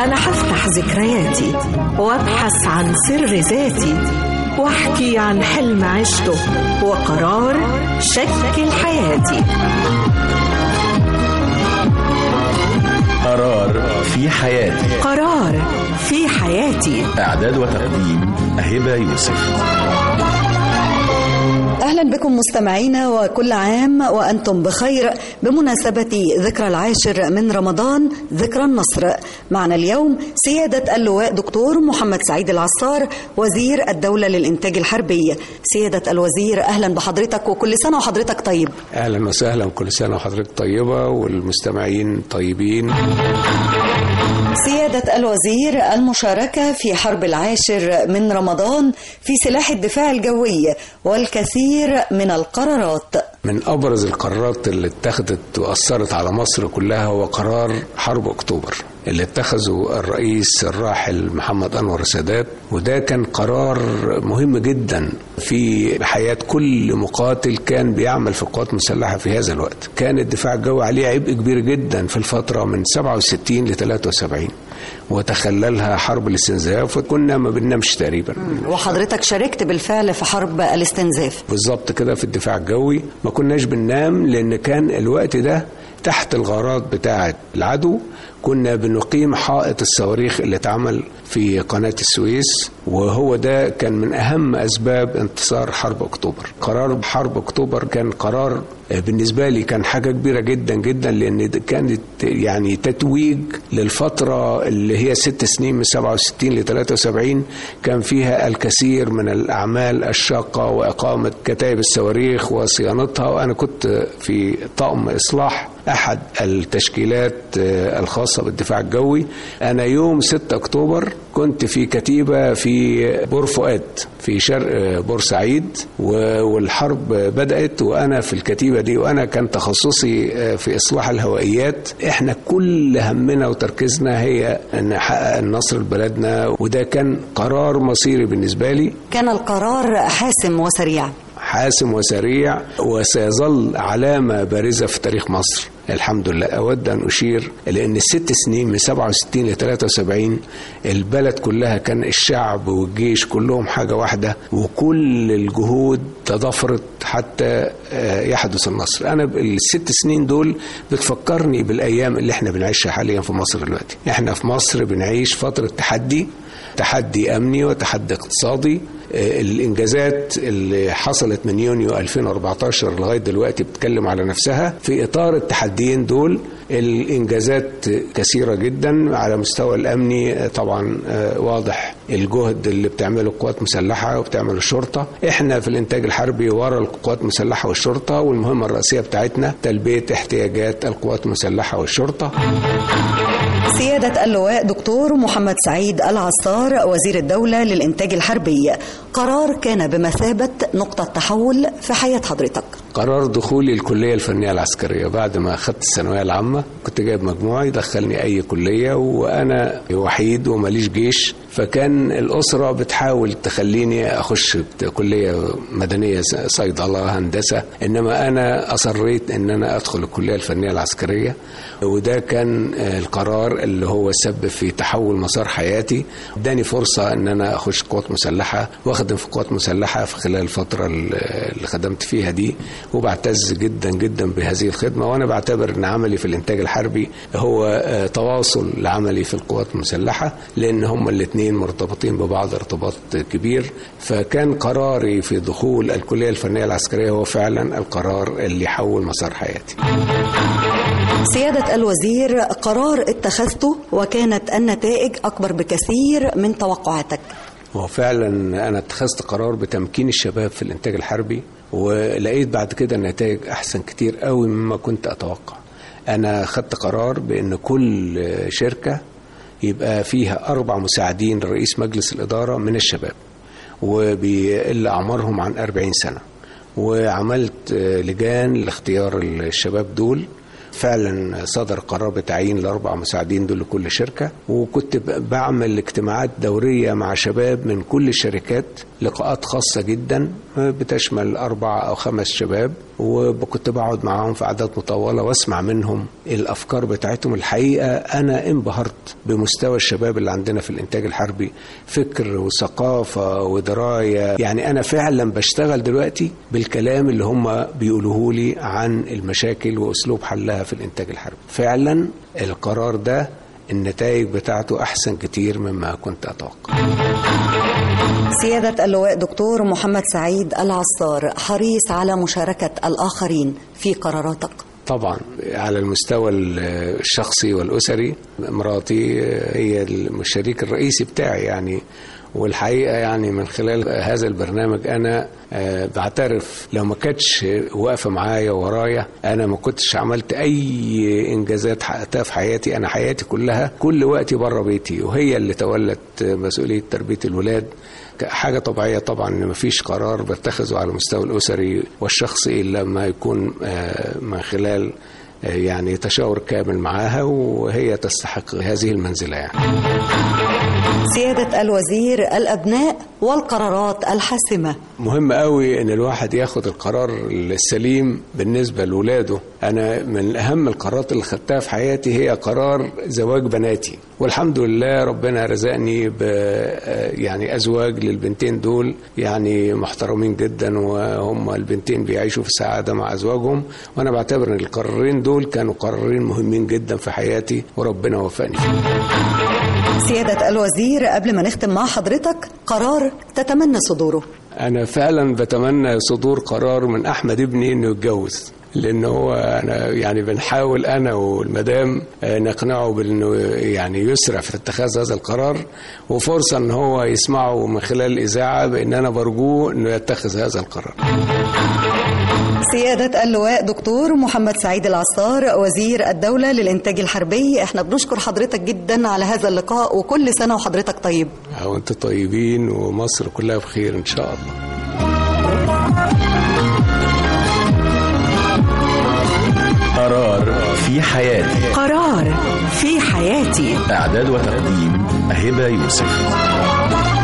أنا هفتح ذكرياتي وابحث عن سر ذاتي واحكي عن حلم عشته وقرار شكل حياتي قرار في حياتي قرار في حياتي إعداد وتقديم هبة يوسف أهلا بكم مستمعينا وكل عام وأنتم بخير بمناسبة ذكرى العاشر من رمضان ذكرى النصر معنا اليوم سيادة اللواء دكتور محمد سعيد العصار وزير الدولة للإنتاج الحربي سيادة الوزير أهلا بحضرتك وكل سنة وحضرتك طيب اهلا وسهلا كل سنه وحضرتك طيبه والمستمعين طيبين سيادة الوزير المشاركة في حرب العاشر من رمضان في سلاح الدفاع الجوي والكثير من القرارات من ابرز القرارات اللي اتخذت واثرت على مصر كلها هو قرار حرب اكتوبر اللي اتخذه الرئيس الراحل محمد انور السادات وده كان قرار مهم جدا في حياه كل مقاتل كان بيعمل في القوات المسلحه في هذا الوقت كان الدفاع الجوي عليه عبء كبير جدا في الفتره من 67 ل 73 وتخللها حرب الاستنزاف وكنا ما بننامش تقريبا وحضرتك شاركت بالفعل في حرب الاستنزاف بالظبط كده في الدفاع الجوي ما كناش بننام لان كان الوقت ده تحت الغارات بتاعه العدو كنا بنقيم حائط الصواريخ اللي اتعمل في قناة السويس وهو ده كان من أهم أسباب انتصار حرب أكتوبر قرار حرب أكتوبر كان قرار بالنسبة لي كان حاجة كبيرة جدا جدا لأن كانت يعني تتويج للفترة اللي هي ست سنين من 67 ل 73 كان فيها الكثير من الأعمال الشاقة وإقامة كتائب الصواريخ وصيانتها وأنا كنت في طقم إصلاح أحد التشكيلات الخاصة بالدفاع الجوي أنا يوم 6 أكتوبر كنت في كتيبة في بور فؤاد في شرق بورسعيد والحرب بدأت وأنا في الكتيبة دي وأنا كان تخصصي في إصلاح الهوائيات إحنا كل همنا وتركيزنا هي أن نحقق النصر لبلدنا وده كان قرار مصيري بالنسبة لي كان القرار حاسم وسريع حاسم وسريع وسيظل علامة بارزة في تاريخ مصر الحمد لله أود أن أشير لأن الست سنين من 67 ل 73 البلد كلها كان الشعب والجيش كلهم حاجة واحدة وكل الجهود تضافرت حتى يحدث النصر أنا الست سنين دول بتفكرني بالأيام اللي احنا بنعيشها حاليا في مصر دلوقتي احنا في مصر بنعيش فترة تحدي تحدي أمني وتحدي اقتصادي الانجازات اللي حصلت من يونيو 2014 لغايه دلوقتي بتتكلم على نفسها في اطار التحديين دول الانجازات كثيره جدا على مستوى الامني طبعا واضح الجهد اللي بتعمله القوات المسلحه وبتعمله الشرطه احنا في الانتاج الحربي ورا القوات المسلحه والشرطه والمهمه الرئيسيه بتاعتنا تلبيه احتياجات القوات المسلحه والشرطه سيادة اللواء دكتور محمد سعيد العصار وزير الدولة للإنتاج الحربي قرار كان بمثابة نقطة تحول في حياة حضرتك قرار دخولي الكلية الفنية العسكرية بعد ما أخذت الثانوية العامة كنت جايب مجموعة يدخلني أي كلية وأنا وحيد وماليش جيش فكان الأسرة بتحاول تخليني أخش كلية مدنية صيدلة هندسة إنما أنا أصريت إن أنا أدخل الكلية الفنية العسكرية وده كان القرار اللي هو سبب في تحول مسار حياتي اداني فرصة إن أنا أخش قوات مسلحة وأخدم في قوات مسلحة في خلال الفترة اللي خدمت فيها دي وبعتز جدا جدا بهذه الخدمة وأنا بعتبر أن عملي في الإنتاج الحربي هو تواصل لعملي في القوات المسلحة لأن هما الاثنين مرتبطين ببعض ارتباط كبير فكان قراري في دخول الكلية الفنية العسكرية هو فعلا القرار اللي حول مسار حياتي سيادة الوزير قرار اتخذته وكانت النتائج أكبر بكثير من توقعاتك هو فعلا أنا اتخذت قرار بتمكين الشباب في الإنتاج الحربي ولقيت بعد كده النتائج أحسن كتير قوي مما كنت أتوقع أنا خدت قرار بأن كل شركة يبقى فيها أربع مساعدين لرئيس مجلس الإدارة من الشباب وبيقل أعمارهم عن 40 سنة وعملت لجان لاختيار الشباب دول فعلا صدر قرار بتعيين الاربع مساعدين دول لكل شركه وكنت ب- بعمل اجتماعات دوريه مع شباب من كل الشركات لقاءات خاصه جدا بتشمل اربع او خمس شباب وكنت بقعد معاهم في عادات مطوله واسمع منهم الافكار بتاعتهم الحقيقه انا انبهرت بمستوى الشباب اللي عندنا في الانتاج الحربي فكر وثقافه ودرايه يعني انا فعلا بشتغل دلوقتي بالكلام اللي هم بيقولوه لي عن المشاكل واسلوب حلها في الانتاج الحربي فعلا القرار ده النتائج بتاعته احسن كتير مما كنت اتوقع سيادة اللواء دكتور محمد سعيد العصار حريص على مشاركة الآخرين في قراراتك طبعا على المستوى الشخصي والأسري مراتي هي الشريك الرئيسي بتاعي يعني والحقيقة يعني من خلال هذا البرنامج أنا آه، بعترف لو ما كانتش واقفة معايا ورايا أنا ما كنتش عملت أي إنجازات حققتها في حياتي أنا حياتي كلها كل وقتي بره بيتي وهي اللي تولت مسؤولية تربية الولاد حاجة طبيعية طبعا ان مفيش قرار بتخذه على المستوى الأسري والشخصي إلا لما يكون آه، من خلال آه، يعني تشاور كامل معاها وهي تستحق هذه المنزلة يعني سيادة الوزير الأبناء والقرارات الحاسمة مهم قوي ان الواحد ياخد القرار السليم بالنسبه لاولاده انا من اهم القرارات اللي خدتها في حياتي هي قرار زواج بناتي والحمد لله ربنا رزقني ب يعني ازواج للبنتين دول يعني محترمين جدا وهم البنتين بيعيشوا في سعاده مع ازواجهم وانا بعتبر ان القرارين دول كانوا قرارين مهمين جدا في حياتي وربنا وفقني فيهم سيادة الوزير قبل ما نختم مع حضرتك قرار تتمنى صدوره انا فعلا بتمنى صدور قرار من احمد ابني انه يتجوز لان هو انا يعني بنحاول انا والمدام آه، نقنعه بانه يعني يسرع في اتخاذ هذا القرار وفرصه ان هو يسمعه من خلال الاذاعه بان انا برجوه انه يتخذ هذا القرار سيادة اللواء دكتور محمد سعيد العصار وزير الدولة للإنتاج الحربي احنا بنشكر حضرتك جدا على هذا اللقاء وكل سنة وحضرتك طيب وانتم طيبين ومصر كلها بخير ان شاء الله قرار في حياتي قرار في حياتي إعداد وتقديم هبة يوسف